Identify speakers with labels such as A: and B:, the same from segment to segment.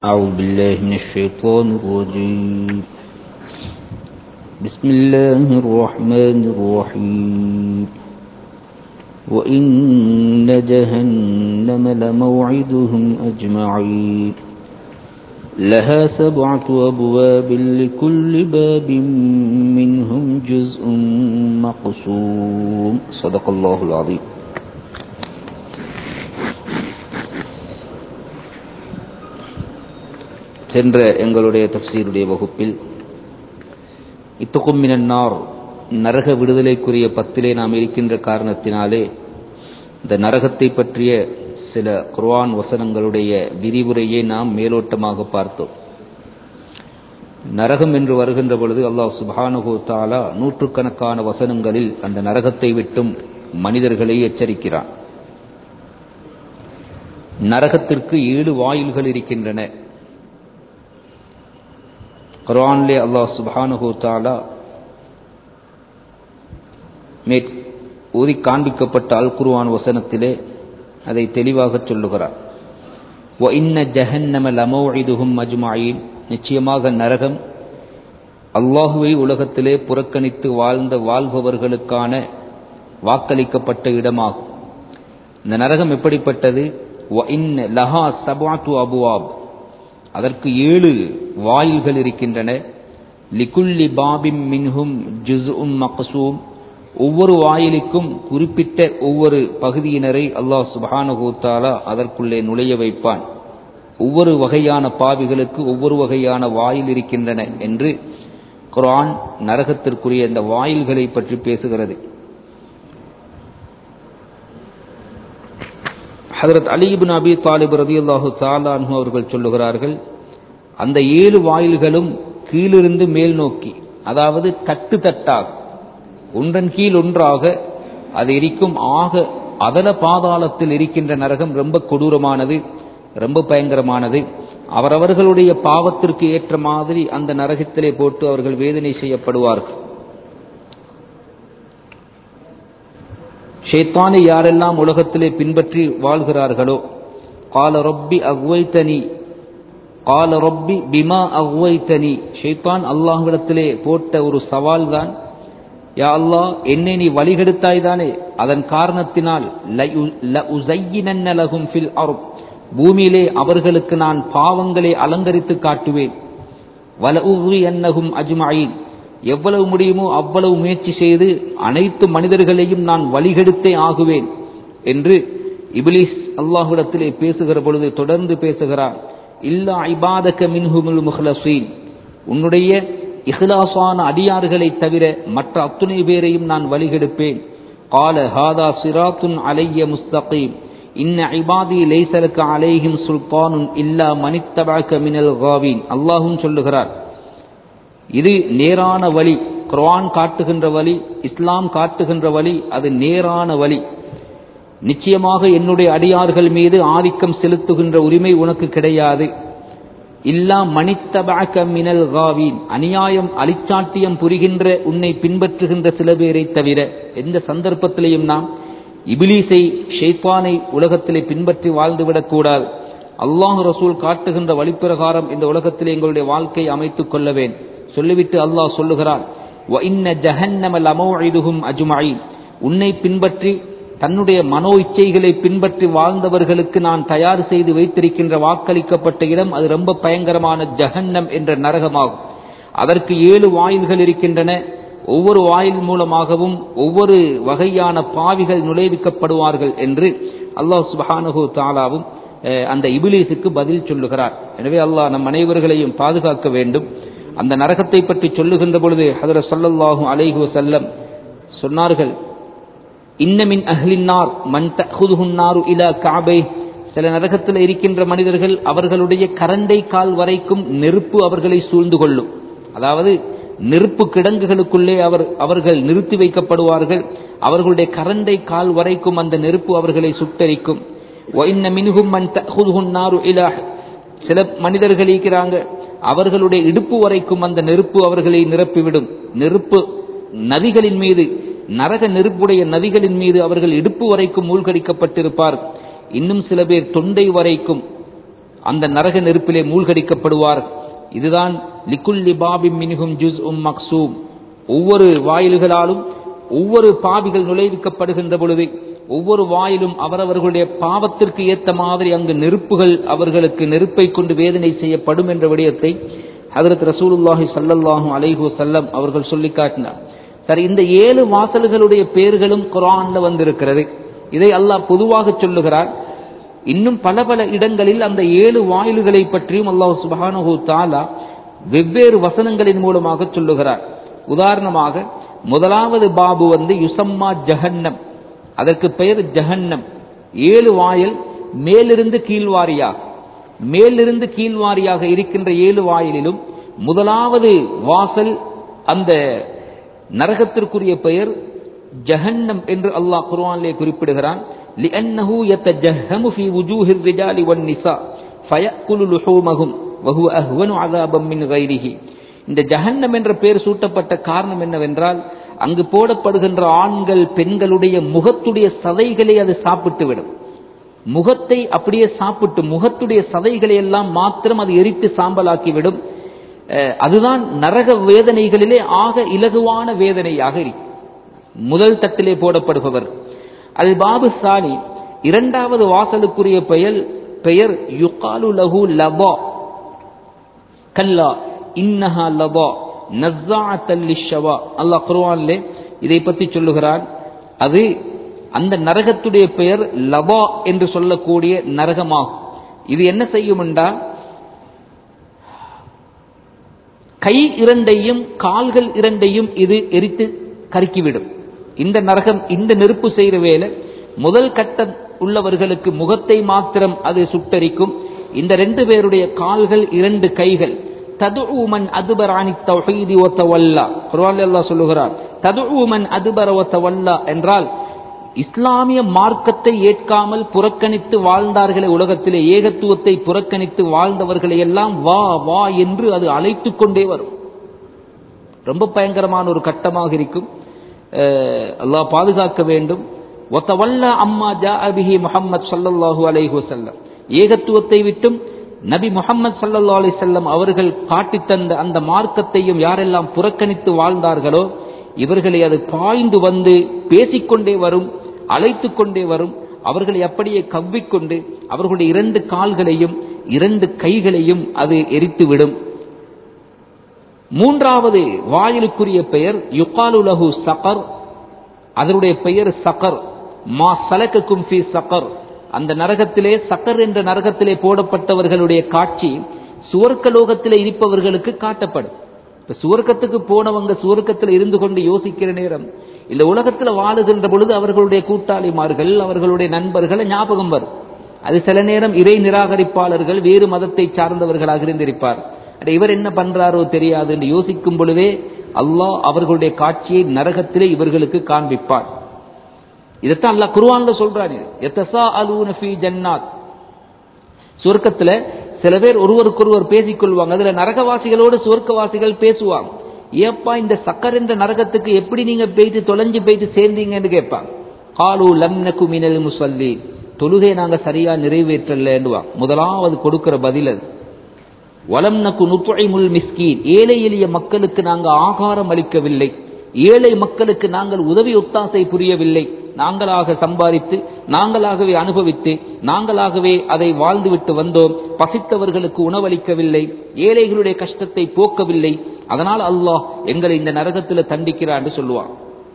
A: أعوذ بالله من الشيطان الرجيم بسم الله الرحمن الرحيم وإن جهنم لموعدهم أجمعين لها سبعة أبواب لكل باب منهم جزء مقسوم صدق الله العظيم சென்ற எங்களுடைய தப்சீருடைய வகுப்பில் இத்துக்கும் மினன்னார் நரக விடுதலைக்குரிய பத்திலே நாம் இருக்கின்ற காரணத்தினாலே இந்த நரகத்தை பற்றிய சில குர்ஆன் வசனங்களுடைய விரிவுரையை நாம் மேலோட்டமாக பார்த்தோம் நரகம் என்று வருகின்ற பொழுது அல்லாஹ் சுபானுகு தாலா நூற்றுக்கணக்கான வசனங்களில் அந்த நரகத்தை விட்டும் மனிதர்களை எச்சரிக்கிறான் நரகத்திற்கு ஏழு வாயில்கள் இருக்கின்றன குர்ஆனிலே அல்லாஹ் சுபானுகு தாலா மேற் ஊதி காண்பிக்கப்பட்ட அல் குர்ஆன் வசனத்திலே அதை தெளிவாக சொல்லுகிறார் வ இன்ன ஜஹன்னம லமௌஇதுஹும் அஜ்மஈன் நிச்சயமாக நரகம் அல்லாஹுவை உலகத்திலே புறக்கணித்து வாழ்ந்த வாழ்பவர்களுக்கான வாக்களிக்கப்பட்ட இடமாகும் இந்த நரகம் எப்படிப்பட்டது வ இன்ன லஹா சபாத்து அபுவாப் அதற்கு ஏழு வாயில்கள் இருக்கின்றன லிகுல்லி பாபிம் மின்ஹும் ஜுஸ்உம் மக்சூம் ஒவ்வொரு வாயிலுக்கும் குறிப்பிட்ட ஒவ்வொரு பகுதியினரை அல்லாஹ் சுபானுகூத்தாலா அதற்குள்ளே நுழைய வைப்பான் ஒவ்வொரு வகையான பாவிகளுக்கு ஒவ்வொரு வகையான வாயில் இருக்கின்றன என்று குரான் நரகத்திற்குரிய இந்த வாயில்களை பற்றி பேசுகிறது ஹதரத் அலிபின் அபி தாலிப் ரதி அல்லாஹு தாலானு அவர்கள் சொல்லுகிறார்கள் அந்த ஏழு வாயில்களும் கீழிருந்து மேல் நோக்கி அதாவது தட்டு தட்டாக ஒன்றன் கீழ் ஒன்றாக அது இருக்கும் ஆக அதல பாதாளத்தில் இருக்கின்ற நரகம் ரொம்ப கொடூரமானது ரொம்ப பயங்கரமானது அவரவர்களுடைய பாவத்திற்கு ஏற்ற மாதிரி அந்த நரகத்திலே போட்டு அவர்கள் வேதனை செய்யப்படுவார்கள் ஷேத்தானை யாரெல்லாம் உலகத்திலே பின்பற்றி வாழ்கிறார்களோ கால ரொப்பி அக்வைத்தனி கால ரொப்பி பிமா அக்வைத்தனி ஷேத்தான் அல்லாஹ்விடத்திலே போட்ட ஒரு சவால் தான் யா அல்லா என்னை நீ வழிகெடுத்தாய் தானே அதன் காரணத்தினால் ஃபில் அருப் பூமியிலே அவர்களுக்கு நான் பாவங்களை அலங்கரித்து காட்டுவேன் வல உவி என்னகும் அஜ்மாயின் எவ்வளவு முடியுமோ அவ்வளவு முயற்சி செய்து அனைத்து மனிதர்களையும் நான் வழிகெடுத்தே ஆகுவேன் என்று இபிலிஸ் அல்லாஹுடத்திலே பேசுகிற பொழுது தொடர்ந்து பேசுகிறார் இல்லா ஐபாதக மின்ஹுமுல் முஹ்லசீன் உன்னுடைய இஹ்லாசான அடியார்களை தவிர மற்ற அத்துணை பேரையும் நான் வழிகெடுப்பேன் கால ஹாதா சிராத்துன் அலைய முஸ்தகீம் இன்ன ஐபாதி லைசலுக்கு அலைஹிம் சுல்தானுன் இல்லா மனித்தபாக்க மினல் காவீன் அல்லாஹும் சொல்லுகிறார் இது நேரான வழி குர்ஆன் காட்டுகின்ற வழி இஸ்லாம் காட்டுகின்ற வழி அது நேரான வழி நிச்சயமாக என்னுடைய அடியார்கள் மீது ஆதிக்கம் செலுத்துகின்ற உரிமை உனக்கு கிடையாது இல்லா மணித்தபாக்க மினல் காவீன் அநியாயம் அலிச்சாட்டியம் புரிகின்ற உன்னை பின்பற்றுகின்ற சில பேரை தவிர எந்த சந்தர்ப்பத்திலையும் நாம் இபிலீஸை ஷெய்பானை உலகத்திலே பின்பற்றி வாழ்ந்துவிடக் கூடாது அல்லாஹு ரசூல் காட்டுகின்ற வழிப்பிரகாரம் இந்த உலகத்திலே எங்களுடைய வாழ்க்கையை அமைத்துக் கொள்ளவேன் சொல்லிவிட்டு அல்லாஹ் சொல்லுகிறான் அஜுமாயின் உன்னை பின்பற்றி தன்னுடைய மனோ இச்சைகளை பின்பற்றி வாழ்ந்தவர்களுக்கு நான் தயார் செய்து வைத்திருக்கின்ற வாக்களிக்கப்பட்ட இடம் அது ரொம்ப பயங்கரமான ஜஹன்னம் என்ற நரகமாகும் அதற்கு ஏழு வாயில்கள் இருக்கின்றன ஒவ்வொரு வாயில் மூலமாகவும் ஒவ்வொரு வகையான பாவிகள் நுழைவிக்கப்படுவார்கள் என்று அல்லாஹ் சுபஹானஹு தாலாவும் அந்த இபிலீஸுக்கு பதில் சொல்லுகிறார் எனவே அல்லாஹ் நம் அனைவர்களையும் பாதுகாக்க வேண்டும் அந்த நரகத்தை பற்றி சொல்லுகின்ற பொழுது ஹதர சொல்லல்லாஹு அலைஹு வசல்லம் சொன்னார்கள் இன்னமின் அஹ்லின்னார் மன் தஹுதுஹுன்னாரு இலா காபை சில நரகத்தில் இருக்கின்ற மனிதர்கள் அவர்களுடைய கரண்டை கால் வரைக்கும் நெருப்பு அவர்களை சூழ்ந்து கொள்ளும் அதாவது நெருப்பு கிடங்குகளுக்குள்ளே அவர் அவர்கள் நிறுத்தி வைக்கப்படுவார்கள் அவர்களுடைய கரண்டை கால் வரைக்கும் அந்த நெருப்பு அவர்களை சுட்டரிக்கும் மின்ஹும் மன் தஹுதுஹுன்னாரு இலா சில மனிதர்கள் இருக்கிறாங்க அவர்களுடைய இடுப்பு வரைக்கும் அந்த நெருப்பு அவர்களை நிரப்பிவிடும் நெருப்பு நதிகளின் மீது நரக நெருப்புடைய நதிகளின் மீது அவர்கள் இடுப்பு வரைக்கும் மூழ்கடிக்கப்பட்டிருப்பார் இன்னும் சில பேர் தொண்டை வரைக்கும் அந்த நரக நெருப்பிலே மூழ்கடிக்கப்படுவார் இதுதான் லிக்குல்லி பாபி மினிகும் ஜுஸ் உம் மக்சூம் ஒவ்வொரு வாயில்களாலும் ஒவ்வொரு பாவிகள் நுழைவிக்கப்படுகின்ற பொழுது ஒவ்வொரு வாயிலும் அவரவர்களுடைய பாவத்திற்கு ஏத்த மாதிரி அங்கு நெருப்புகள் அவர்களுக்கு நெருப்பை கொண்டு வேதனை செய்யப்படும் என்ற விடயத்தை ஹதரத் ரசூலுல்லாஹி ஸல்லல்லாஹு அலைஹி வஸல்லம் அவர்கள் சொல்லி காட்டினார் சரி இந்த ஏழு வாசல்களுடைய பெயர்களும் குர்ஆன்ல வந்திருக்கிறது இதை அல்லாஹ் பொதுவாக சொல்லுகிறார் இன்னும் பல பல இடங்களில் அந்த ஏழு வாயில்களை பற்றியும் அல்லாஹ் சுப்ஹானஹு தஆலா வெவ்வேறு வசனங்களின் மூலமாக சொல்லுகிறார் உதாரணமாக முதலாவது பாபு வந்து யுசம்மா ஜஹன்னம் அதற்கு பெயர் ஜஹன்னம் ஏழு வாயில் மேலிருந்து கீழ்வாரியாக மேலிருந்து கீழ்வாரியாக இருக்கின்ற ஏழு வாயிலிலும் முதலாவது வாசல் அந்த நரகத்திற்குரிய பெயர் ஜஹன்னம் என்று அல்லாஹ் குர்ஆனிலே குறிப்பிடுகிறான் لأنه يتجهم في وجوه الرجال والنساء فيأكل لحومهم وهو أهون عذابا من غيره இந்த ஜஹன்னம் என்ற பெயர் சூட்டப்பட்ட காரணம் என்னவென்றால் அங்கு போடப்படுகின்ற ஆண்கள் பெண்களுடைய முகத்துடைய சதைகளை அது சாப்பிட்டு விடும் முகத்தை அப்படியே சாப்பிட்டு முகத்துடைய சதைகளை எல்லாம் மாத்திரம் அது எரித்து சாம்பலாக்கிவிடும் அஹ், அதுதான் நரக வேதனைகளிலே ஆக இலகுவான வேதனையாக இருக்கும் முதல் தட்டிலே போடப்படுபவர் அது பாபு சாலி இரண்டாவது வாசலுக்குரிய பெயர் பெயர் யுகாலு லஹு லபா கல்லா இன்னஹா லபா நஸ்ஸாஅத்தல் லிஷ்ஷவா அல்லாஹ் குர்ஆனிலே இதை பற்றி சொல்லுகிறான் அது அந்த நரகத்துடைய பெயர் லபா என்று சொல்லக்கூடிய நரகமாகும் இது என்ன செய்யும் என்றால் கை இரண்டையும் கால்கள் இரண்டையும் இது எரித்து கருக்கிவிடும் இந்த நரகம் இந்த நெருப்பு செய்கிற வேலை முதல் கட்டம் உள்ளவர்களுக்கு முகத்தை மாத்திரம் அது சுட்டரிக்கும் இந்த ரெண்டு பேருடைய கால்கள் இரண்டு கைகள் ததுமன் அதுபராணி தௌஹீதி ஒத்தவல்லா குர்ஆன்ல அல்லாஹ் சொல்லுகிறார் ததுமன் அதுபர ஒத்தவல்லா என்றால் இஸ்லாமிய மார்க்கத்தை ஏற்காமல் புறக்கணித்து வாழ்ந்தார்களே உலகத்திலே ஏகத்துவத்தை புறக்கணித்து வாழ்ந்தவர்களை எல்லாம் வா வா என்று அது அழைத்துக் கொண்டே வரும் ரொம்ப பயங்கரமான ஒரு கட்டமாக இருக்கும் அஹ் அல்லாஹ் பாதுகாக்க வேண்டும் ஒத்தவல்ல அம்மா ஜா அபிஹி முஹம்மத் ஸல்லல்லாஹு அலைஹி வஸல்லம் ஏகத்துவத்தை விட்டும் நபி முஹம்மது ஸல்லல்லாஹு அலைஹி வஸல்லம் அவர்கள் காட்டித் தந்த அந்த மார்க்கத்தையும் யாரெல்லாம் புறக்கணித்து வாழ்ந்தார்களோ இவர்களை அது பாய்ந்து வந்து பேசிக்கொண்டே வரும் அழைத்துக் கொண்டே வரும் அவர்களை அப்படியே கவ்விக்கொண்டு அவர்களுடைய இரண்டு கால்களையும் இரண்டு கைகளையும் அது எரித்துவிடும் மூன்றாவது வாயிலுக்குரிய பெயர் யுகாலு லஹு சகர் அதனுடைய பெயர் சகர் மா சலக்கக்கும் ஃபி சகர் அந்த நரகத்திலே சக்கர் என்ற நரகத்திலே போடப்பட்டவர்களுடைய காட்சி சுவர்க்க லோகத்திலே இருப்பவர்களுக்கு காட்டப்படும் இப்ப சுவர்க்கத்துக்கு போனவங்க சுவர்க்கத்தில் இருந்து கொண்டு யோசிக்கிற நேரம் இந்த உலகத்துல வாழுகின்ற பொழுது அவர்களுடைய கூட்டாளிமார்கள் அவர்களுடைய நண்பர்களை ஞாபகம் வரும் அது சில நேரம் இறை நிராகரிப்பாளர்கள் வேறு மதத்தை சார்ந்தவர்களாக இருந்திருப்பார் அட இவர் என்ன பண்றாரோ தெரியாது என்று யோசிக்கும் பொழுதே அல்லாஹ் அவர்களுடைய காட்சியை நரகத்திலே இவர்களுக்கு காண்பிப்பார் இதைத்தான் அல்லாஹ் குர்ஆன்ல சொல்றாரு எத்தசா அலூன ஃபீ ஜன்னாத் சுவர்க்கத்துல சில பேர் ஒருவருக்கொருவர் பேசிக்கொள்வாங்க அதுல நரகவாசிகளோடு சுவர்க்கவாசிகள் பேசுவாங்க ஏப்பா இந்த சக்கர் என்ற நரகத்துக்கு எப்படி நீங்க போயிட்டு தொலைஞ்சு போயிட்டு சேர்ந்தீங்கன்னு கேட்பாங்க காலு லம்னகு மினல் முசல்லி தொழுகை நாங்க சரியா நிறைவேற்றலன்னுவாங்க முதலாவது கொடுக்கிற பதில் அது வலம் நக்கு நுத்துழைமுல் மிஸ்கீன் ஏழை எளிய மக்களுக்கு நாங்கள் ஆகாரம் அளிக்கவில்லை ஏழை மக்களுக்கு நாங்கள் உதவி ஒத்தாசை புரியவில்லை நாங்களாக சம்பாதித்து நாங்களாகவே அனுபவித்து நாங்களாகவே அதை வாழ்ந்துவிட்டு வந்தோம் பசித்தவர்களுக்கு உணவளிக்கவில்லை ஏழைகளுடைய கஷ்டத்தை போக்கவில்லை அதனால் அல்லாஹ் எங்களை இந்த நரகத்தில் தண்டிக்கிறான்னு சொல்லுவான்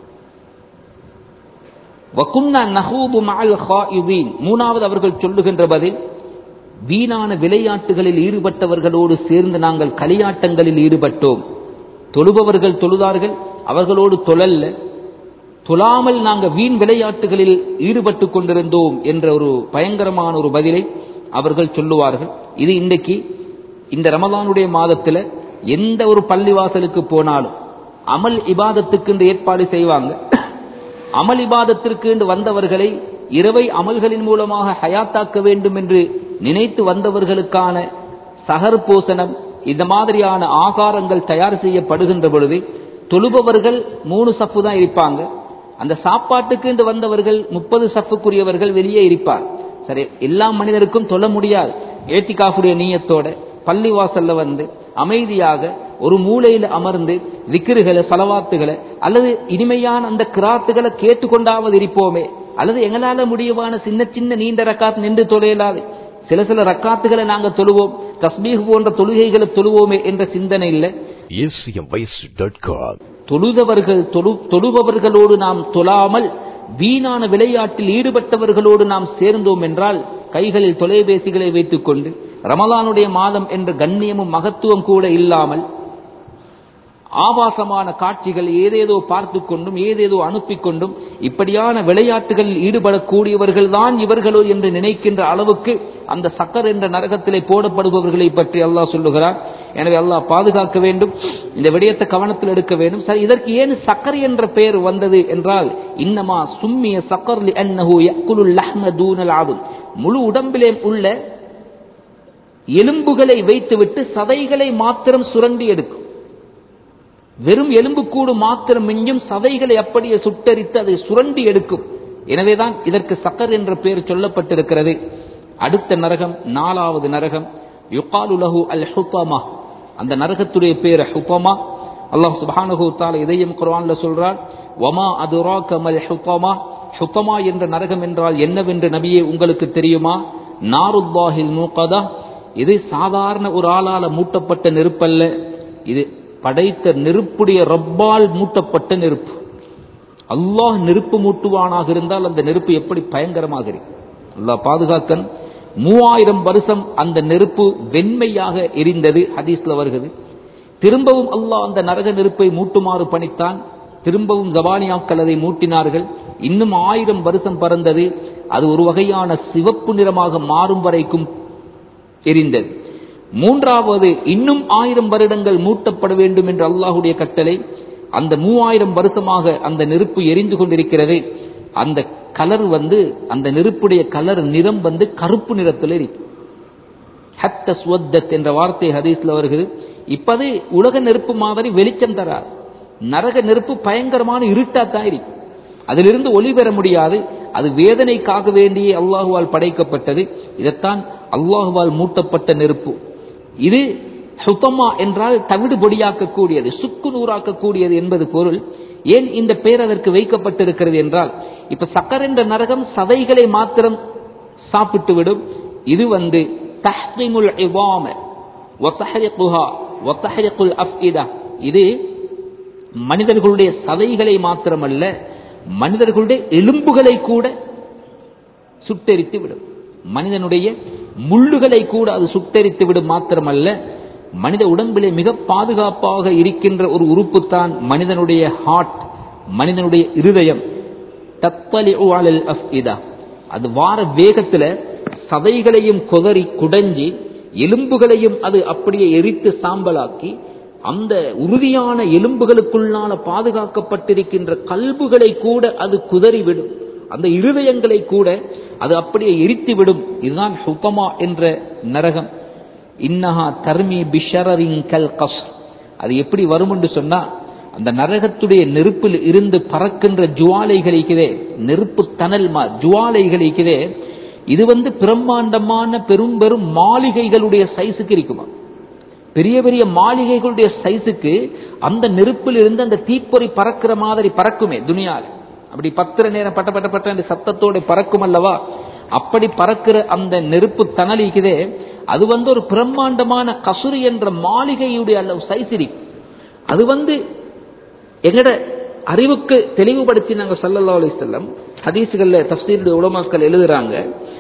A: வகும்னா நஹூபு மஅல் ஹாயிதீன் மூணாவது அவர்கள் சொல்லுகின்ற பதில் வீணான விளையாட்டுகளில் ஈடுபட்டவர்களோடு சேர்ந்து நாங்கள் களியாட்டங்களில் ஈடுபட்டோம் தொழுபவர்கள் தொழுதார்கள் அவர்களோடு தொழல்ல தொழாமல் நாங்கள் வீண் விளையாட்டுகளில் ஈடுபட்டு கொண்டிருந்தோம் என்ற ஒரு பயங்கரமான ஒரு பதிலை அவர்கள் சொல்லுவார்கள் இது இன்றைக்கு இந்த ரமலானுடைய மாதத்தில் எந்த ஒரு பள்ளிவாசலுக்கு போனாலும் அமல் இபாதத்துக்கு என்று ஏற்பாடு செய்வாங்க அமல் இபாதத்திற்கு என்று வந்தவர்களை இரவை அமல்களின் மூலமாக ஹயாத்தாக்க வேண்டும் என்று நினைத்து வந்தவர்களுக்கான சகர் போசனம் இந்த மாதிரியான ஆகாரங்கள் தயார் செய்யப்படுகின்ற பொழுது தொழுபவர்கள் மூணு சப்பு தான் இருப்பாங்க அந்த சாப்பாட்டுக்கு என்று வந்தவர்கள் முப்பது சப்புக்குரியவர்கள் வெளியே இருப்பார் சரி எல்லா மனிதருக்கும் தொழ முடியாது ஏத்திகாஃபுடைய நீயத்தோட பள்ளிவாசல்ல வந்து அமைதியாக ஒரு மூலையில அமர்ந்து விக்கிருகளை சலவாத்துகளை அல்லது இனிமையான அந்த கிராத்துகளை கேட்டுக்கொண்டாவது இருப்போமே அல்லது எங்களால முடியவான சின்ன சின்ன நீண்ட ரக்காத் நின்று தொலையலாது சில சில ரக்காத்துகளை நாங்க தொழுவோம் தஸ்மீக் போன்ற தொழுகைகளை தொழுவோமே என்ற சிந்தனை இல்லை
B: acmvoice.com.
A: தொழுதவர்கள் தொழு தொழுபவர்களோடு நாம் தொழாமல் வீணான விளையாட்டில் ஈடுபட்டவர்களோடு நாம் சேர்ந்தோம் என்றால் கைகளில் தொலைபேசிகளை வைத்துக்கொண்டு ரமலானுடைய மாதம் என்ற கண்ணியமும் மகத்துவம் கூட இல்லாமல் ஆபாசமான காட்சிகள் ஏதேதோ பார்த்து கொண்டும் ஏதேதோ அனுப்பிக் கொண்டும் இப்படியான விளையாட்டுகளில் ஈடுபடக்கூடியவர்கள் தான் இவர்களோ என்று நினைக்கின்ற அளவுக்கு அந்த சக்கர் என்ற நரகத்திலே போடப்படுபவர்களை பற்றி அல்லாஹ் சொல்லுகிறார் எனவே அல்லாஹ் பாதுகாக்க வேண்டும் இந்த விடயத்தை கவனத்தில் எடுக்க வேண்டும் சரி இதற்கு ஏன் சக்கர் என்ற பெயர் வந்தது என்றால் இன்னமா சும்மிய சக்கர் அன்னஹு யக்குலுல் லஹ்ம தூனல் ஆதும் முழு உடம்பிலே உள்ள எலும்புகளை வைத்துவிட்டு சதைகளை மாத்திரம் சுரண்டி எடுக்கும் வெறும் எலும்புக்கூடு மாத்திரம் மிஞ்சும் சதைகளை அப்படியே சுட்டரித்து அதை சுரண்டி எடுக்கும் எனவேதான் இதற்கு சக்கர் என்ற பெயர் சொல்லப்பட்டிருக்கிறது அடுத்த நரகம் நாலாவது நரகம் யுகாலு லஹு அல் ஹுபமா அந்த நரகத்துடைய பேர் ஹுபமா அல்லாஹ் சுப்ஹானஹு தஆலா இதையும் குர்ஆன்ல சொல்றார் வமா அதுராக மல் ஹுபமா ஹுபமா என்ற நரகம் என்றால் என்னவென்று நபியே உங்களுக்கு தெரியுமா நாருல்லாஹில் மூகதா இது சாதாரண ஒரு ஆளால மூட்டப்பட்ட நெருப்பல்ல இது படைத்த நெருப்புடைய ரப்பால் மூட்டப்பட்ட நெருப்பு அல்லாஹ் நெருப்பு மூட்டுவானாக இருந்தால் அந்த நெருப்பு எப்படி பயங்கரமாக இருக்கும் அல்லாஹ் பாதுகாக்கன் மூவாயிரம் வருஷம் அந்த நெருப்பு வெண்மையாக எரிந்தது ஹதீஸ்ல வருகிறது திரும்பவும் அல்லாஹ் அந்த நரக நெருப்பை மூட்டுமாறு பணித்தான் திரும்பவும் ஜபானியாக்கள் அதை மூட்டினார்கள் இன்னும் ஆயிரம் வருஷம் பறந்தது அது ஒரு வகையான சிவப்பு நிறமாக மாறும் வரைக்கும் எரிந்தது மூன்றாவது இன்னும் ஆயிரம் வருடங்கள் மூட்டப்பட வேண்டும் என்று அல்லாஹுடைய கட்டளை அந்த மூவாயிரம் வருஷமாக அந்த நெருப்பு எரிந்து கொண்டிருக்கிறது அந்த கலர் வந்து அந்த நெருப்புடைய கலர் நிறம் வந்து கருப்பு நிறத்தில் இருக்கும் ஹத்த ஸ்வத்தத் என்ற வார்த்தை ஹதீஸ்ல வருகிறது இப்பது உலக நெருப்பு மாதிரி வெளிச்சம் தராது நரக நெருப்பு பயங்கரமான இருட்டாத்தான் இருக்கும் அதிலிருந்து ஒளி பெற முடியாது அது வேதனைக்காக வேண்டியே அல்லாஹுவால் படைக்கப்பட்டது இதைத்தான் அல்லாஹுவால் மூட்டப்பட்ட நெருப்பு இது சுத்தமா என்றால் தவிடு பொடியாக்கக்கூடியது சுக்கு நூறாக்கக்கூடியது என்பது பொருள் ஏன் இந்த பெயர் அதற்கு வைக்கப்பட்டிருக்கிறது என்றால் இப்ப சக்கர் என்ற நரகம் சதைகளை மாத்திரம் சாப்பிட்டு விடும் இது வந்து தஹ்ரிமுல் இவாம வத்தஹரிகுஹா வத்தஹரிகுல் அஃஇதா இது மனிதர்களுடைய சதைகளை மாத்திரமல்ல மனிதர்களுடைய எலும்புகளை கூட சுட்டெரித்து விடும் மனிதனுடைய முள்ளுகளை கூட அது சுட்டெரித்து விடும் மாத்திரமல்ல மனித உடம்பிலே மிக பாதுகாப்பாக இருக்கின்ற ஒரு உறுப்பு தான் மனிதனுடைய ஹார்ட் மனிதனுடைய இருதயம் தப்பலி அஃஇதா அது வார வேகத்துல சதைகளையும் கொதறி குடஞ்சி எலும்புகளையும் அது அப்படியே எரித்து சாம்பலாக்கி அந்த உறுதியான எலும்புகளுக்குள்ளான பாதுகாக்கப்பட்டிருக்கின்ற கல்புகளை கூட அது குதறிவிடும் அந்த இருதயங்களை கூட அது அப்படியே எரித்து விடும் இதுதான் ஹுபமா என்ற நரகம் இன்னஹா தர்மி பிஷரின் கல் கஸ் அது எப்படி வரும் என்று சொன்னா அந்த நரகத்துடைய நெருப்பில் இருந்து பறக்கின்ற ஜுவாலைகளுக்குதே நெருப்பு தனல் மா ஜுவாலைகளுக்குதே இது வந்து பிரம்மாண்டமான பெரும் பெரும் மாளிகைகளுடைய சைஸுக்கு இருக்குமா பெரிய பெரிய மாளிகைகளுடைய சைஸுக்கு அந்த நெருப்பில் இருந்து அந்த தீப்பொறி பறக்கிற மாதிரி பறக்குமே துனியால அப்படி பத்திர நேரம் பட்ட பட்ட பட்ட சத்தத்தோட பறக்கும் அல்லவா அப்படி பறக்கிற அந்த நெருப்பு தணலிக்குதே அது வந்து ஒரு பிரம்மாண்டமான கசுரி என்ற மாளிகையுடைய அளவு சைஸ் இருக்கு அது வந்து எங்கட அறிவுக்கு தெளிவுபடுத்தி நாங்க சல்லல்லா அலி செல்லம் ஹதீசுகள்ல தப்சீருடைய உலமாக்கள் எழுதுறாங்க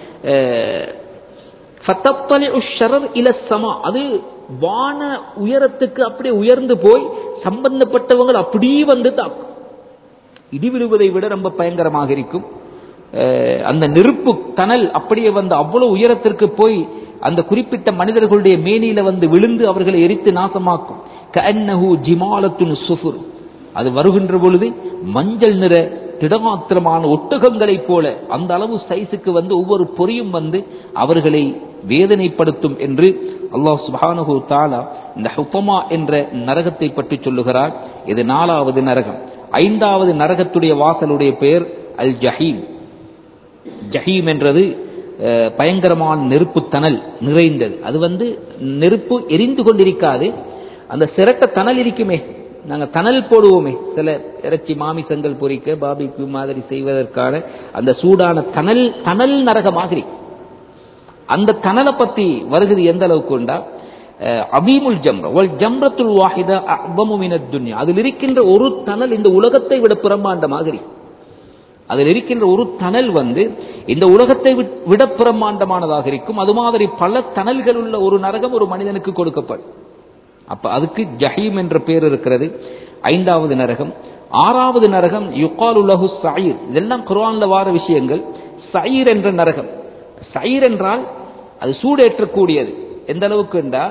A: அது வான உயரத்துக்கு அப்படியே உயர்ந்து போய் சம்பந்தப்பட்டவங்க அப்படியே வந்து தாக்கும் இடி விழுவதை விட ரொம்ப பயங்கரமாக இருக்கும் அந்த நெருப்பு தணல் அப்படியே வந்து அவ்வளவு உயரத்திற்கு போய் அந்த குறிப்பிட்ட மனிதர்களுடைய மேனியில வந்து விழுந்து அவர்களை எரித்து நாசமாக்கும் கன்னஹு ஜிமாலத்துன் சுஃபுர் அது வருகின்ற பொழுது மஞ்சள் நிற திடமாத்திரமான ஒட்டகங்களைப் போல அந்த அளவு சைஸுக்கு வந்து ஒவ்வொரு பொறியும் வந்து அவர்களை வேதனைப்படுத்தும் என்று அல்லாஹ் சுபானு தாலா இந்த ஹுப்பமா என்ற நரகத்தை பற்றி சொல்லுகிறார் இது நாலாவது நரகம் ஐந்தாவது நரகத்துடைய வாசலுடைய பெயர் அல் ஜஹீம் ஜஹீம் என்றது அஹ், பயங்கரமான நெருப்பு தணல் நிறைந்தது அது வந்து நெருப்பு எரிந்து கொண்டிருக்காது அந்த சிரட்ட தணல் இருக்குமே நாங்க தணல் போடுவோமே சில இறைச்சி மாமிசங்கள் பொரிக்க பாபிக்கு மாதிரி செய்வதற்கான அந்த சூடான தணல் தணல் நரக மாதிரி அந்த தணலை பத்தி வருகிறது எந்த அளவுக்கு உண்டா அஹ், அபீமுல் ஜம்ர ஒல் ஜம்ரத்துல் வாஹித அபமு மினத் துன்யா அதில் இருக்கின்ற ஒரு தணல் இந்த உலகத்தை விட பிரம்மாண்ட மாதிரி அதில் இருக்கின்ற ஒரு தணல் வந்து இந்த உலகத்தை விட்- விட பிரம்மாண்டமானதாக இருக்கும் அது மாதிரி பல தணல்கள் உள்ள ஒரு நரகம் ஒரு மனிதனுக்கு கொடுக்கப்படும் அப்ப அதுக்கு ஜஹீம் என்ற பேர் இருக்கிறது ஐந்தாவது நரகம் ஆறாவது நரகம் யுகால் உலகு சயீர் இதெல்லாம் குர்ஆன்ல வார விஷயங்கள் சயீர் என்ற நரகம் சயீர் என்றால் அது சூடேற்றக்கூடியது எந்த அளவுக்கு என்றா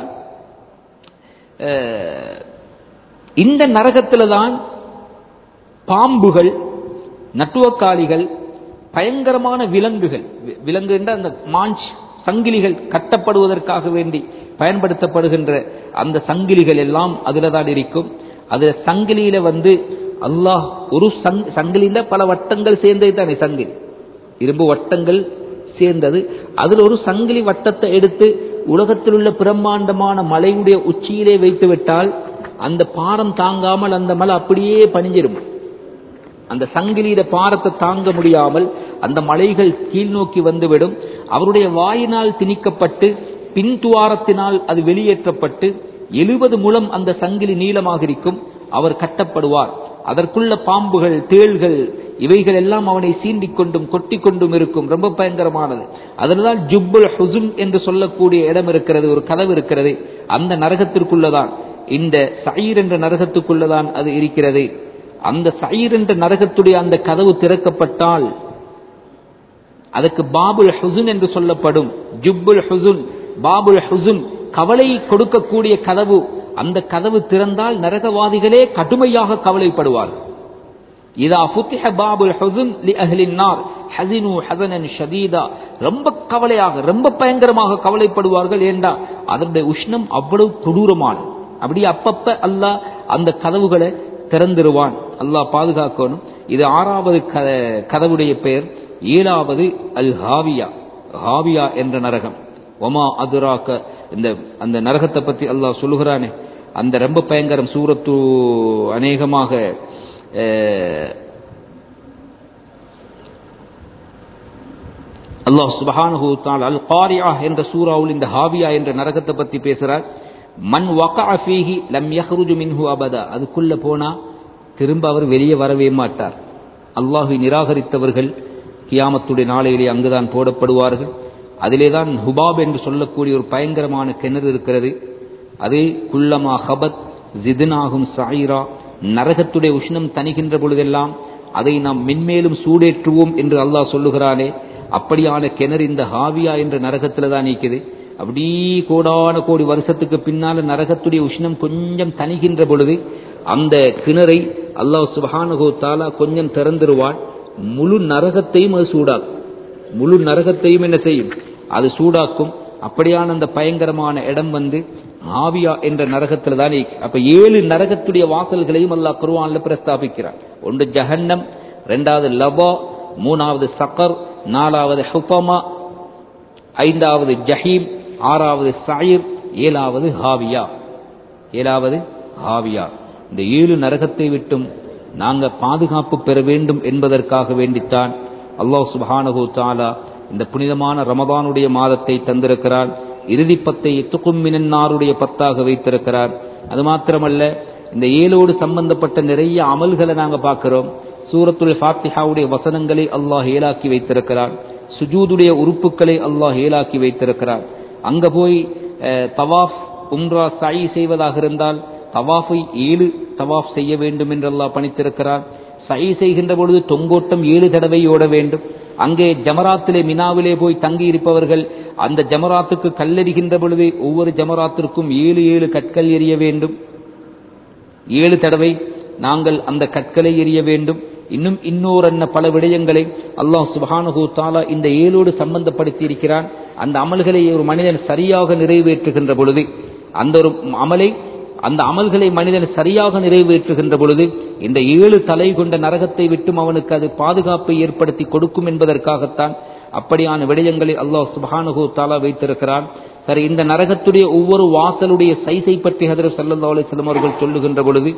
A: அஹ், இந்த நரகத்துல தான் பாம்புகள் நட்டுவக்காளிகள் பயங்கரமான விலங்குகள் வி- விலங்கு என்ற அந்த மாஞ்ச் சங்கிலிகள் கட்டப்படுவதற்காக வேண்டி பயன்படுத்தப்படுகின்ற அந்த சங்கிலிகள் எல்லாம் அதுல தான் இருக்கும் அது சங்கிலியில வந்து அல்லாஹ் ஒரு சங் சங்கிலியில பல வட்டங்கள் சேர்ந்தது தானே சங்கிலி இரும்பு வட்டங்கள் சேர்ந்தது அதில் ஒரு சங்கிலி வட்டத்தை எடுத்து உலகத்தில் உள்ள பிரம்மாண்டமான மலையுடைய உச்சியிலே வைத்து விட்டால் அந்த பாரம் தாங்காமல் அந்த மலை அப்படியே பணிஞ்சிரும் அந்த சங்கிலியிட பாரத்தை தாங்க முடியாமல் அந்த மலைகள் கீழ் நோக்கி வந்துவிடும் அவருடைய வாயினால் திணிக்கப்பட்டு பின்துவாரத்தினால் அது வெளியேற்றப்பட்டு எழுபது முழம் அந்த சங்கிலி நீளமாக இருக்கும் அவர் கட்டப்படுவார் அதற்குள்ள பாம்புகள் தேள்கள் இவைகள் எல்லாம் அவனை சீண்டிக் கொண்டும் கொட்டிக் கொண்டும் இருக்கும் ரொம்ப பயங்கரமானது அதில்தான் ஜுப்புல் ஹுசுன் என்று சொல்லக்கூடிய இடம் இருக்கிறது ஒரு கதவு இருக்கிறது அந்த நரகத்திற்குள்ளதான் இந்த சயீர் என்ற நரகத்துக்குள்ளதான் அது இருக்கிறது அந்த சயீர் என்ற நரகத்துடைய அந்த கதவு திறக்கப்பட்டால் அதுக்கு பாபுல் ஹுசுன் என்று சொல்லப்படும் ஜுப்புல் ஹுசுன் பாபுல் ஹுசுன் கவலை கொடுக்கக்கூடிய கதவு அந்த கதவு திறந்தால் நரகவாதிகளே கடுமையாக கவலைப்படுவார் இதா ஃபுத்திஹ பாபுல் ஹுசுன் லி அஹ்லின் நார் ஹஸினு ஹஸனன் ஷதீதா ரொம்ப கவலையாக ரொம்ப பயங்கரமாக கவலைப்படுவார்கள் ஏண்டா அதனுடைய உஷ்ணம் அவ்வளவு கொடூரமானது அப்படியே அப்பப்ப அல்லாஹ் அந்த கதவுகளை திறந்துருவான் அல்லாஹ் பாதுகாக்கணும் இது ஆறாவது க- கதவுடைய பெயர் ஏழாவது அல் ஹாவியா ஹாவியா என்ற நரகம் ஒமா அதுராக்க இந்த அந்த நரகத்தை பத்தி அல்லாஹ் சொல்லுகிறானே அந்த ரொம்ப பயங்கரம் சூரத்து அநேகமாக அஹ், அல்லாஹ் சுபஹானஹு தஆலா அல் காரியா என்ற சூராவில் இந்த ஹாவியா என்ற நரகத்தை பத்தி பேசுறார் மன் வகஅ ஃபீஹி லம் யஹ்ருஜு மின்ஹு அபதா அதுக்குள்ள போனா திரும்ப அவர் வெளியே வரவே மாட்டார் அல்லாஹ்வை நிராகரித்தவர்கள் கியாமத்துடைய நாளையிலே அங்குதான் போடப்படுவார்கள் அதிலேதான் ஹுபாப் என்று சொல்லக்கூடிய ஒரு பயங்கரமான கிணறு இருக்கிறது அது குல்லமா ஹபத் ஜிதுனாகும் சாயிரா நரகத்துடைய உஷ்ணம் தணிகின்ற பொழுதெல்லாம் அதை நாம் மென்மேலும் சூடேற்றுவோம் என்று அல்லாஹ் சொல்லுகிறானே அப்படியான கிணறு இந்த ஹாவியா என்ற நரகத்துல தான் நீக்குது அப்படி கோடான கோடி வருஷத்துக்கு பின்னால நரகத்துடைய உஷ்ணம் கொஞ்சம் தணிகின்ற பொழுது அந்த கிணறை அல்லாஹ் சுபஹானஹு தஆலா கொஞ்சம் திறந்துருவான் முழு நரகத்தையும் அது சூடாக்கும் முழு நரகத்தையும் என்ன செய்யும் அது சூடாக்கும் அப்படியான அந்த பயங்கரமான இடம் வந்து ஆவியா என்ற நரகத்துல தான் இருக்கு. அப்ப ஏழு நரகத்துடைய வாசல்களையும் அல்லாஹ் குர்ஆன்ல பிரஸ்தாபிக்கிறார் ஒன்று ஜஹன்னம் ரெண்டாவது லபா மூணாவது சக்கர் நாலாவது ஹுபமா ஐந்தாவது ஜஹீம் ஆறாவது சயீர் ஏழாவது ஹாவியா ஏழாவது ஹாவியா இந்த ஏழு நரகத்தை விட்டும் நாங்க பாதுகாப்பு பெற வேண்டும் என்பதற்காக வேண்டித்தான் அல்லாஹ் சுப்ஹானஹு தஆலா இந்த புனிதமான ரமதானுடைய மாதத்தை தந்திருக்கிறான் இறுதி பத்தை எத்துக்கும் மினன்னாருடைய பத்தாக வைத்திருக்கிறார் அது மாத்திரமல்ல இந்த ஏழோடு சம்பந்தப்பட்ட நிறைய அமல்களை நாங்க பார்க்கிறோம் சூரத்துல் ஃபாத்திஹாவுடைய வசனங்களை அல்லாஹ் ஏலாக்கி வைத்திருக்கிறான் சுஜூதுடைய உறுப்புகளை அல்லாஹ் ஏலாக்கி வைத்திருக்கிறான் அங்க போய் அஹ், தவாஃப் உம்ரா சாயி செய்வதாக இருந்தால் தவாஃபை ஏழு தவாஃப் செய்ய வேண்டும் என்று அல்லாஹ் பணித்திருக்கிறான் சை செய்கின்ற பொழுது தொங்கோட்டம் ஏழு தடவை ஓட வேண்டும் அங்கே ஜமராத்திலே மினாவிலே போய் தங்கி இருப்பவர்கள் அந்த ஜமராத்துக்கு கல்லெறிகின்ற பொழுது ஒவ்வொரு ஜமராத்திற்கும் ஏழு ஏழு கற்கள் எறிய வேண்டும் ஏழு தடவை நாங்கள் அந்த கற்களை எறிய வேண்டும் இன்னும் இன்னோரன்ன பல விடயங்களை அல்லாஹ் சுப்ஹானஹு தஆலா இந்த ஏழோடு சம்பந்தப்படுத்தி இருக்கிறான் அந்த அமல்களை ஒரு மனிதன் சரியாக நிறைவேற்றுகின்ற பொழுது அந்த ஒரு அமலை அந்த அமல்களை மனிதன் சரியாக நிறைவேற்றுகின்ற பொழுது இந்த ஏழு தலை கொண்ட நரகத்தை விட்டும் அவனுக்கு அது பாதுகாப்பை ஏற்படுத்தி கொடுக்கும் என்பதற்காகத்தான் அப்படியான விடயங்களை அல்லாஹ் சுபஹானுஹு தாலா வைத்திருக்கிறான் சரி இந்த நரகத்துடைய ஒவ்வொரு வாசலுடைய சைஸை பற்றி ஹதரத் ஸல்லல்லாஹு அலைஹி வஸல்லம் அவர்கள் சொல்லுகின்ற பொழுது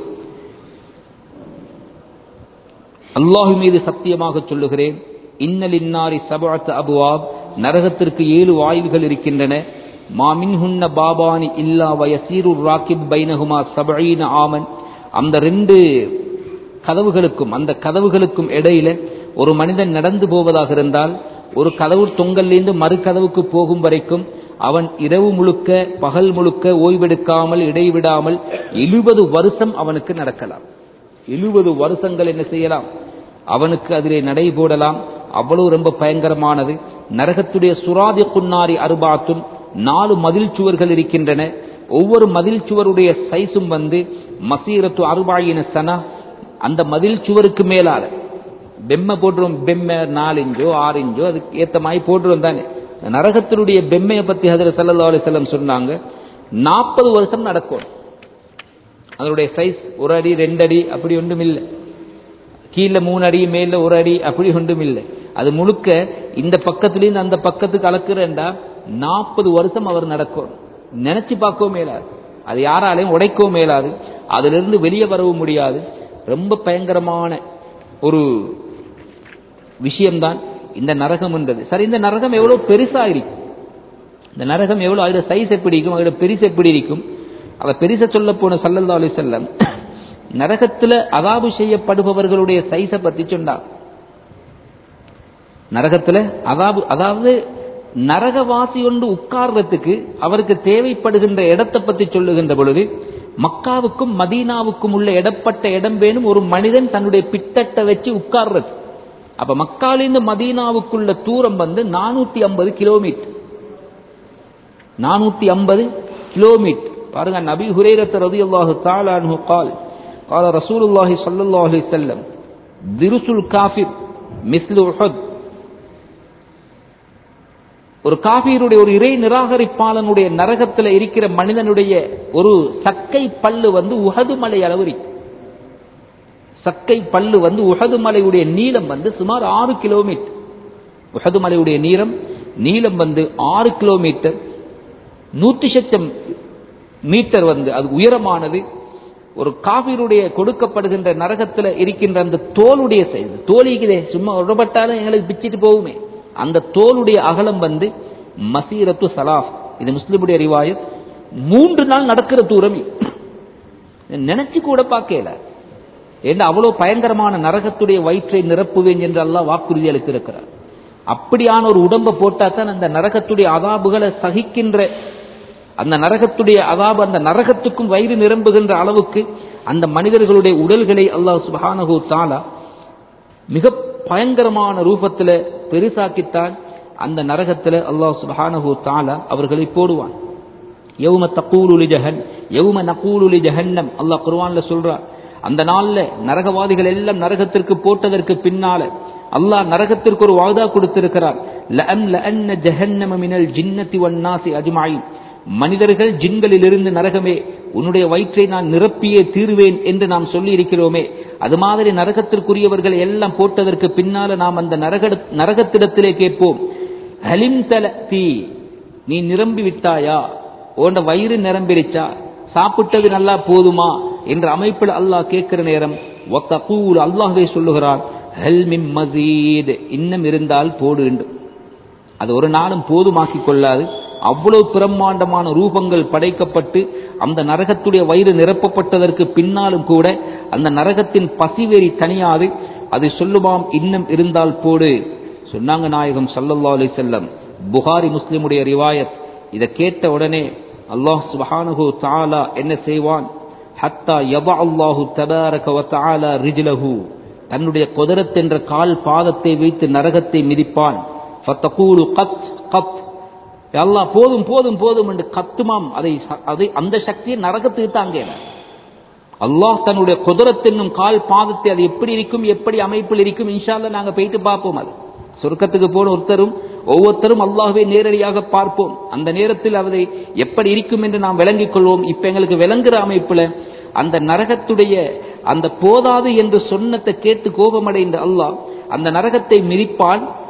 A: அல்லாஹ் மீது சத்தியமாக சொல்லுகிறேன் இன்னல் இன்னாரி சபஅத் அபுவாப் நரகத்திற்கு ஏழு வாயில்கள் இருக்கின்றன மாமின்ஹுன்ன பாபானி இல்லா வயசீரு ராக்கிப் பைனஹுமா சபஈன ஆமன் அந்த ரெண்டு கதவுகளுக்கும் அந்த கதவுகளுக்கும் இடையில ஒரு மனிதன் நடந்து போவதாக இருந்தால் ஒரு கதவு தொங்கல்லேருந்து மறு கதவுக்கு போகும் வரைக்கும் அவன் இரவு முழுக்க பகல் முழுக்க ஓய்வெடுக்காமல் இடைவிடாமல் எழுபது வருஷம் அவனுக்கு நடக்கலாம் எழுபது வருஷங்கள் என்ன செய்யலாம் அவனுக்கு அதிலே நடை போடலாம் அவ்வளவு ரொம்ப பயங்கரமானது நரகத்துடைய சுராதி குன்னாரி அருபாத்தும் நாலு மதில் சுவர்கள் இருக்கின்றன ஒவ்வொரு மதில் சுவருடைய சைஸும் வந்து மசீரத்து அருபாயின சனா அந்த மதில் சுவருக்கு மேலால பெம்மை போட்டுரும் பெம்மை நாலு இஞ்சோ ஆறு இஞ்சோ அதுக்கு ஏத்த மாதிரி போட்டுரும் தானே நரகத்தினுடைய பெம்மையை பத்தி ஹதரத் ஸல்லல்லாஹு அலைஹி வஸல்லம் சொன்னாங்க நாற்பது வருஷம் நடக்கும் அதனுடைய சைஸ் ஒரு அடி ரெண்டு அடி அப்படி ஒன்றும் இல்லை கீழே மூணு அடி மேல ஒரு அடி அப்படி ஒன்றும் இல்லை அது முழுக்க இந்த பக்கத்துலேருந்து அந்த பக்கத்துக்கு அளக்குறேன்டா நாற்பது வருஷம் அவர் நடக்கும் நினைச்சு பார்க்கவும் மேலாது அது யாராலையும் உடைக்கவும் மேலாது அதிலிருந்து வெளியே வரவும் முடியாது ரொம்ப பயங்கரமான ஒரு விஷயம்தான் இந்த நரகம் என்றது சரி இந்த நரகம் எவ்வளவு பெருசா இருக்கும் இந்த நரகம் எவ்வளவு அதோட சைஸ் எப்படி இருக்கும் அதோட பெருசு எப்படி இருக்கும் அவ பெருச சொல்ல போன சல்லல்லா அலி செல்லம் நரகத்துல அதாபு செய்யப்படுபவர்களுடைய சைஸை பத்தி சொன்னார் நரகத்துல அதாபு அதாவது நரகவாசி ஒன்று உட்கார்றதுக்கு அவருக்கு தேவைப்படுகின்ற இடத்தை பத்தி சொல்லுகின்ற பொழுது மக்காவுக்கும் மதீனாவுக்கும் உள்ள இடப்பட்ட இடம் வேணும் ஒரு மனிதன் தன்னுடைய பிட்டத்தை வச்சு உட்கார்றது அப்ப மக்காலிருந்து மதீனாவுக்குள்ள தூரம் வந்து நானூத்தி ஐம்பது கிலோமீட்டர் நானூத்தி ஐம்பது கிலோமீட்டர் பாருங்க நபி ஹுரேரத் ரதியல்லாஹு தஆலா அன்ஹு قال قال رسول الله صلى الله عليه وسلم درس الكافر مثل احد ஒரு காபீருடைய ஒரு இறை நிராகரிப்பாளனுடைய நரகத்தில் இருக்கிற மனிதனுடைய ஒரு சக்கை பல்லு வந்து உஹது மலை அளவு இருக்கு சக்கை பல்லு வந்து உஹது மலையுடைய நீளம் வந்து சுமார் ஆறு கிலோமீட்டர் உஹது மலையுடைய நீளம் நீளம் வந்து ஆறு கிலோமீட்டர் நூத்தி சச்சம் மீட்டர் வந்து அது உயரமானது ஒரு காபிருடைய கொடுக்கப்படுகின்ற நரகத்தில் இருக்கின்ற அந்த தோலுடைய சைஸ் தோலிக்குதே சும்மா உடப்பட்டாலும் எங்களுக்கு பிச்சிட்டு போகுமே அந்த தோலுடைய அகலம் வந்து மசீரத்து சலாஃப் இது முஸ்லிமுடைய ரிவாயத் மூன்று நாள் நடக்கிற தூரம் நினைச்சு கூட பார்க்கல ஏன்னா அவ்வளவு பயங்கரமான நரகத்துடைய வயிற்றை நிரப்புவேன் என்று அல்லாஹ் வாக்குறுதி அளித்திருக்கிறார் அப்படியான ஒரு உடம்பை போட்டா தான் அந்த நரகத்துடைய அதாபுகளை சகிக்கின்ற அந்த நரகத்துடைய அதாபு அந்த நரகத்துக்கும் வயிறு நிரம்புகின்ற அளவுக்கு அந்த மனிதர்களுடைய உடல்களை அல்லாஹ் சுபஹானஹு தாலா மிக பயங்கரமான ரூபத்தில் பெருசாக்கித்தான் அந்த நரகத்தில் அல்லாஹ் சுபஹானஹு தாலா அவர்களை போடுவான் யௌம தக்கூலுலி ஜஹன் யௌம நக்கூலுலி ஜஹன்னம் அல்லாஹ் குர்வான்ல சொல்றான் அந்த நாள்ல நரகவாதிகள் எல்லாம் நரகத்திற்கு போட்டதற்கு பின்னால அல்லாஹ் நரகத்திற்கு ஒரு வாதா கொடுத்திருக்கிறார் லஅம் லஅன்ன ஜஹன்னம மினல் ஜின்னதி வன்னாசி அஜ்மாயின் மனிதர்கள் ஜின்களிலிருந்து நரகமே உன்னுடைய வயிற்றை நான் நிரப்பியே தீர்வேன் என்று நாம் சொல்லி இருக்கிறோமே அது மாதிரி நரகத்திற்குரியவர்கள் எல்லாம் போட்டதற்கு பின்னால நாம் அந்த நரக நரகத்திடத்திலே கேட்போம் ஹலிம் தல தீ நீ நிரம்பி விட்டாயா உன்ட வயிறு நிரம்பிருச்சா சாப்பிட்டது நல்லா போதுமா என்ற அமைப்பில் அல்லாஹ் கேட்கிற நேரம் ஒத்தகூல் அல்லாஹ்வே சொல்லுகிறான் ஹெல் மிம் மசீத் இன்னும் இருந்தால் போடு அது ஒரு நாளும் போதுமாக்கி கொள்ளாது அவ்வளவு பிரம்மாண்டமான ரூபங்கள் படைக்கப்பட்டு அந்த நரகத்துடைய வயிறு நிரப்பப்பட்டதற்கு பின்னாலும் கூட அந்த நரகத்தின் பசிவெறி தனியாது அதை சொல்லுமாம் இன்னும் இருந்தால் போடு சொன்னாங்க நாயகம் சல்லல்லா அலி செல்லம் புகாரி முஸ்லிமுடைய ரிவாயத் இதை கேட்ட உடனே அல்லாஹ் சுபஹானுஹு தாலா என்ன செய்வான் ஹத்தா யபா அல்லாஹு தபாரக வ தஆலா ரிஜ்லஹு தன்னுடைய குதிரத் என்ற கால் பாதத்தை வைத்து நரகத்தை மிதிப்பான் ஃபத்தகூலு கத் கத் அல்லாஹ் போதும் போதும் போதும் என்று கத்துமாம் அதை அதை அந்த சக்தியை நரகத்துக்கு தாங்க அல்லாஹ் தன்னுடைய குதிரத் என்னும் கால் பாதத்தை அது எப்படி இருக்கும் எப்படி அமைப்பில் இருக்கும் இன்ஷால்ல நாங்க போயிட்டு பார்ப்போம் அது சொர்க்கத்துக்கு போன ஒருத்தரும் ஒவ்வொருத்தரும் அல்லாஹ்வை நேரடியாக பார்ப்போம் அந்த நேரத்தில் அதை எப்படி இருக்கும் என்று நாம் விளங்கிக் கொள்வோம் இப்ப எங்களுக்கு விளங்குற அமைப்புல அந்த நரகத்துடைய அந்த போதாது என்று சொன்னத்தை கேட்டு கோபமடைந்த அல்லாஹ் அந்த நரகத்தை மிதிப்பான்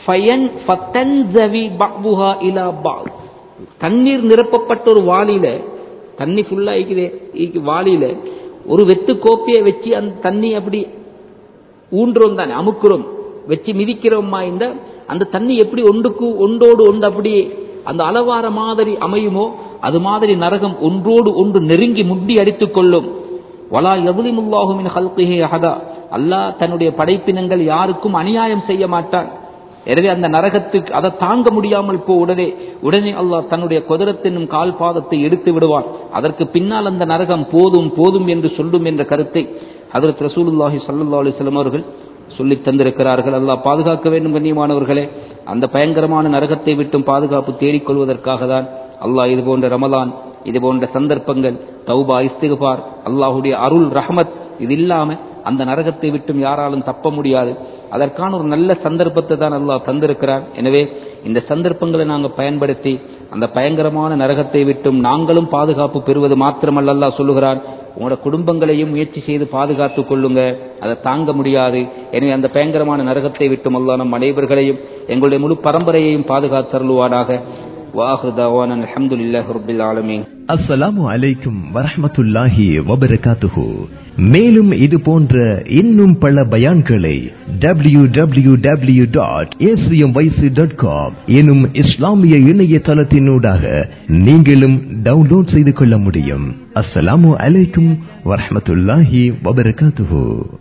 A: ஃபயன் ஃபத்தன்சவி பஅ்துஹா இலா பஅ் தண்ணீர் நிரப்பப்பட்ட ஒரு வாளியில தண்ணி ஃபுல்லா இருக்குது ஈக்கு வாளியில ஒரு வெத்து கோப்பையை வச்சு அந்த தண்ணி அப்படி ஊன்றோம் தானே அமுக்குறோம் வச்சு மிதிக்கிறோமா இந்த அந்த தண்ணி எப்படி ஒன்றுக்கு ஒன்றோடு ஒன்று அப்படி அந்த அளவார மாதிரி அமையுமோ அது மாதிரி நரகம் ஒன்றோடு ஒன்று நெருங்கி முட்டி அடித்துக் கொள்ளும் வலா எதுலிமுல்லாஹுமின் ஹல்கிஹி அஹதா அல்லாஹ் தன்னுடைய படைப்பினங்கள் யாருக்கும் அநியாயம் செய்ய மாட்டான் எனவே அந்த நரகத்துக்கு அதை தாங்க முடியாமல் போ உடனே உடனே அல்லாஹ் தன்னுடைய குதிரத்தினும் கால் பாதத்தை எடுத்து விடுவான் அதற்கு பின்னால் அந்த நரகம் போதும் போதும் என்று சொல்லும் என்ற கருத்தை அதற்கு ரசூலுல்லாஹி ஸல்லல்லாஹு அலைஹி வஸல்லம் அவர்கள் சொல்லித் தந்திருக்கிறார்கள் அல்லாஹ் பாதுகாக்க வேண்டும் கண்ணியமானவர்களே அந்த பயங்கரமான நரகத்தை விட்டும் பாதுகாப்பு தேடிக்கொள்வதற்காக தான் அல்லாஹ் இது போன்ற ரமலான் இது போன்ற சந்தர்ப்பங்கள் தௌபா இஸ்திகுபார் அல்லாஹுடைய அருள் ரஹமத் இது இல்லாம அந்த நரகத்தை விட்டும் யாராலும் தப்ப முடியாது அதற்கான ஒரு நல்ல சந்தர்ப்பத்தை தான் அல்லாஹ் தந்திருக்கிறான் எனவே இந்த சந்தர்ப்பங்களை நாங்கள் பயன்படுத்தி அந்த பயங்கரமான நரகத்தை விட்டும் நாங்களும் பாதுகாப்பு பெறுவது மாத்திரமல்ல அல்லாஹ் சொல்லுகிறான் உங்களோட குடும்பங்களையும் முயற்சி செய்து பாதுகாத்துக் கொள்ளுங்க அதை தாங்க முடியாது எனவே அந்த பயங்கரமான நரகத்தை விட்டும் அல்லாஹ் நம் அனைவர்களையும் எங்களுடைய முழு பரம்பரையையும் பாதுகாத்தருள்வானாக வாஹு தாவான் அல்ஹம்துலில்லாஹி ரப்பில் ஆலமீன்
B: அஸ்ஸலாமு அலைக்கும் வரஹ்மத்துல்லாஹி வபரகாத்துஹு மேலும் இது போன்ற இன்னும் பல பயான்களை W W W dot dot com எனும் இஸ்லாமிய இணையதளத்தினூடாக நீங்களும் டவுன்லோட் செய்து கொள்ள முடியும் அஸ்ஸலாமு அலைக்கும் வரஹ்மத்துல்லாஹி வபரகாத்துஹு